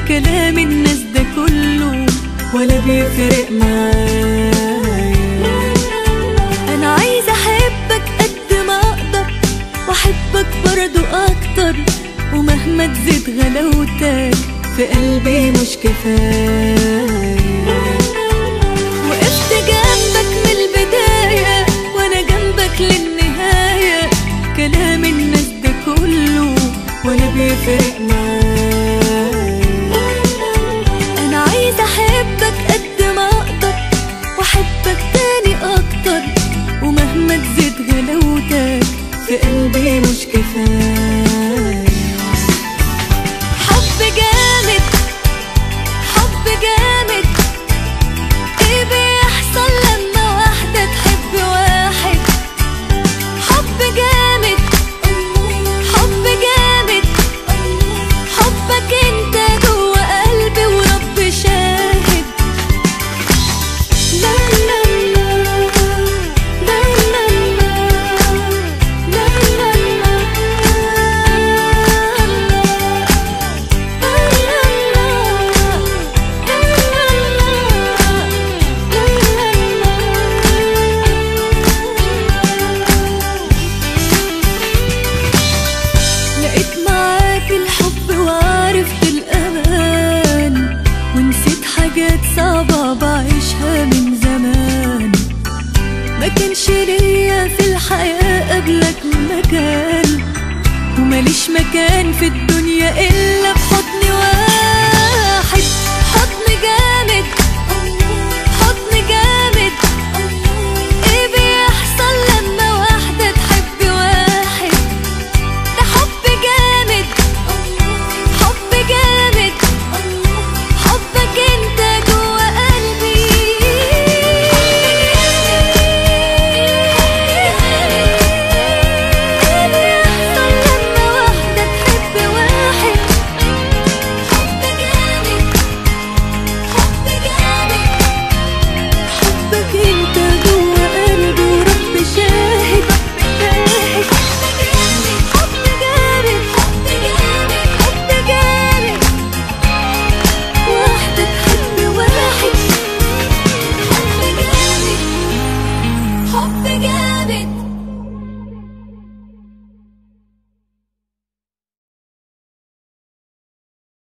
كلام الناس ده كله ولا بيفرق معايا انا عايزه احبك قد ما اقدر واحبك برضو اكتر ومهما تزيد غلاوتك في قلبي مش كفايه وقفت جنبك من البدايه وانا جنبك للنهايه كلام الناس ده كله ولا بيفرق معايا انا عايزه احبك قد ما اقدر واحبك تاني اكتر ومهما تزيد غلاوتك في قلبي مش كفايه حب جامد حب جامد ايه بيحصل لما واحدة تحب واحد حب جامد حب جامد حبك انت جوه قلبي ورب شاهد لا لا لا لا لا لا لا لقيت معاك الحب وعرفت الأمان ونسيت حاجات صعبة بعيشها من زمان ما كانش ليا في الحياة قبلك مكان وماليش مكان في الدنيا إلا في حضن واحد حضن جامد حضن جامد ايه بيحصل لما واحدة تحب واحد ده حب جامد حب جامد حبك انت جوه قلبي ايه بيحصل لما واحدة تحب واحد حب جامد حب جامد حبك انت جوه قلبي ورب شاهد شاهد حب جامد حب جامد حب جامد واحدة تحب واحد حب جامد حب جامد